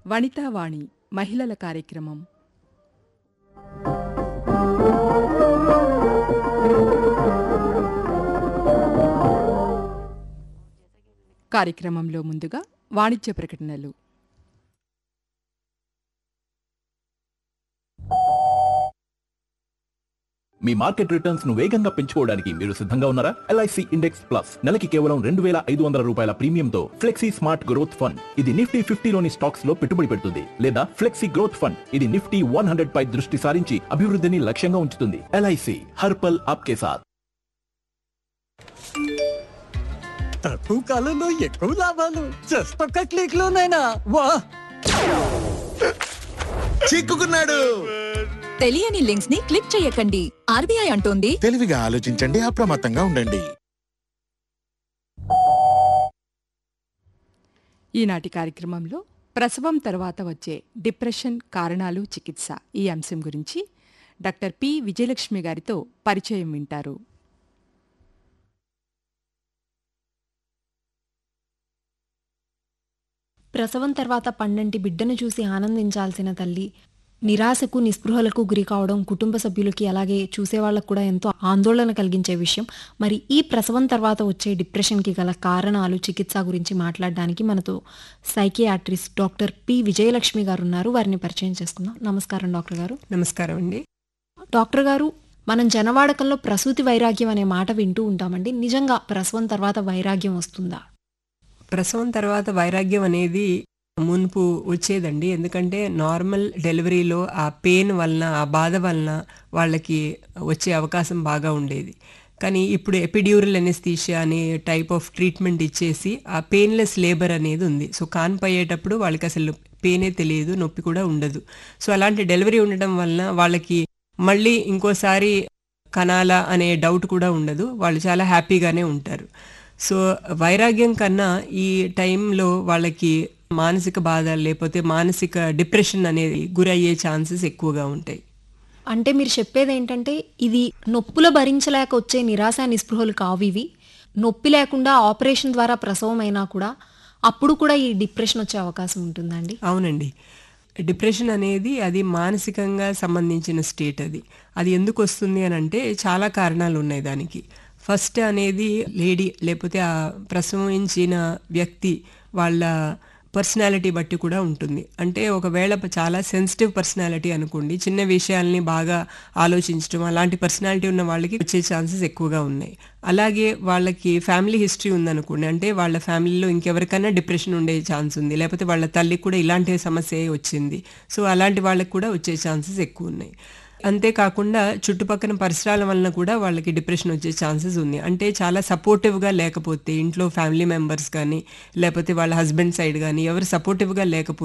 వనితావాణి మహిళల కార్యక్రమం కార్యక్రమంలో ముందుగా వాణిజ్య ప్రకటనలు మీ మార్కెట్ రిటర్న్స్ ను వేగంగా పెంచుకోవడానికి మీరు సిద్ధంగా ఉన్నారా ఎల్ఐసి ఇండెక్స్ ప్లస్ నెలకి కేవలం రెండు వేల ఐదు వందల రూపాయల ప్రీమియంతో ఫ్లెక్సీ స్మార్ట్ గ్రోత్ ఫండ్ ఇది నిఫ్టీ ఫిఫ్టీలోని స్టాక్స్ లో పెట్టుబడి పెడుతుంది లేదా ఫ్లెక్సీ గ్రోత్ ఫండ్ ఇది నిఫ్టీ వన్ హండ్రెడ్ పై దృష్టి సారించి అభివృద్ధిని లక్ష్యంగా ఉంచుతుంది ఎల్ఐసి హర్పల్ ఆప్కే సాథ్ తక్కువ కాలంలో ఎక్కువ లాభాలు జస్ట్ ఒక్క క్లిక్ లోనైనా వా చిక్కుకున్నాడు తెలియని లింక్స్ ని క్లిక్ చేయకండి ఆర్బీఐ అంటోంది తెలివిగా ఆలోచించండి అప్రమత్తంగా ఉండండి ఈనాటి కార్యక్రమంలో ప్రసవం తర్వాత వచ్చే డిప్రెషన్ కారణాలు చికిత్స ఈ అంశం గురించి డాక్టర్ పి విజయలక్ష్మి గారితో పరిచయం వింటారు ప్రసవం తర్వాత పండంటి బిడ్డను చూసి ఆనందించాల్సిన తల్లి నిరాశకు నిస్పృహలకు గురి కావడం కుటుంబ సభ్యులకి అలాగే చూసేవాళ్ళకు కూడా ఎంతో ఆందోళన కలిగించే విషయం మరి ఈ ప్రసవం తర్వాత వచ్చే డిప్రెషన్కి గల కారణాలు చికిత్స గురించి మాట్లాడడానికి మనతో సైకియాట్రిస్ట్ డాక్టర్ పి విజయలక్ష్మి గారు ఉన్నారు వారిని పరిచయం చేసుకుందాం నమస్కారం డాక్టర్ గారు నమస్కారం అండి డాక్టర్ గారు మనం జనవాడకంలో ప్రసూతి వైరాగ్యం అనే మాట వింటూ ఉంటామండి నిజంగా ప్రసవం తర్వాత వైరాగ్యం వస్తుందా ప్రసవం తర్వాత వైరాగ్యం అనేది మున్పు వచ్చేదండి ఎందుకంటే నార్మల్ డెలివరీలో ఆ పెయిన్ వలన ఆ బాధ వలన వాళ్ళకి వచ్చే అవకాశం బాగా ఉండేది కానీ ఇప్పుడు ఎపిడ్యూరల్ ఎనెస్థీషియా అనే టైప్ ఆఫ్ ట్రీట్మెంట్ ఇచ్చేసి ఆ పెయిన్లెస్ లేబర్ అనేది ఉంది సో కాన్పు అయ్యేటప్పుడు వాళ్ళకి అసలు పెయినే తెలియదు నొప్పి కూడా ఉండదు సో అలాంటి డెలివరీ ఉండడం వలన వాళ్ళకి మళ్ళీ ఇంకోసారి కనాలా అనే డౌట్ కూడా ఉండదు వాళ్ళు చాలా హ్యాపీగానే ఉంటారు సో వైరాగ్యం కన్నా ఈ టైంలో వాళ్ళకి మానసిక బాధ లేకపోతే మానసిక డిప్రెషన్ అనేది గురయ్యే ఛాన్సెస్ ఎక్కువగా ఉంటాయి అంటే మీరు చెప్పేది ఏంటంటే ఇది నొప్పులు భరించలేక వచ్చే నిరాశ నిస్పృహలు కావు ఇవి నొప్పి లేకుండా ఆపరేషన్ ద్వారా ప్రసవం అయినా కూడా అప్పుడు కూడా ఈ డిప్రెషన్ వచ్చే అవకాశం ఉంటుందండి అవునండి డిప్రెషన్ అనేది అది మానసికంగా సంబంధించిన స్టేట్ అది అది ఎందుకు వస్తుంది అని అంటే చాలా కారణాలు ఉన్నాయి దానికి ఫస్ట్ అనేది లేడీ లేకపోతే ఆ ప్రసవించిన వ్యక్తి వాళ్ళ పర్సనాలిటీ బట్టి కూడా ఉంటుంది అంటే ఒకవేళ చాలా సెన్సిటివ్ పర్సనాలిటీ అనుకోండి చిన్న విషయాల్ని బాగా ఆలోచించడం అలాంటి పర్సనాలిటీ ఉన్న వాళ్ళకి వచ్చే ఛాన్సెస్ ఎక్కువగా ఉన్నాయి అలాగే వాళ్ళకి ఫ్యామిలీ హిస్టరీ ఉందనుకోండి అంటే వాళ్ళ ఫ్యామిలీలో ఇంకెవరికైనా డిప్రెషన్ ఉండే ఛాన్స్ ఉంది లేకపోతే వాళ్ళ తల్లికి కూడా ఇలాంటి సమస్య వచ్చింది సో అలాంటి వాళ్ళకి కూడా వచ్చే ఛాన్సెస్ ఎక్కువ ఉన్నాయి అంతేకాకుండా చుట్టుపక్కల పరిసరాల వలన కూడా వాళ్ళకి డిప్రెషన్ వచ్చే ఛాన్సెస్ ఉంది అంటే చాలా సపోర్టివ్గా లేకపోతే ఇంట్లో ఫ్యామిలీ మెంబర్స్ కానీ లేకపోతే వాళ్ళ హస్బెండ్ సైడ్ కానీ ఎవరు సపోర్టివ్గా లేకపోతే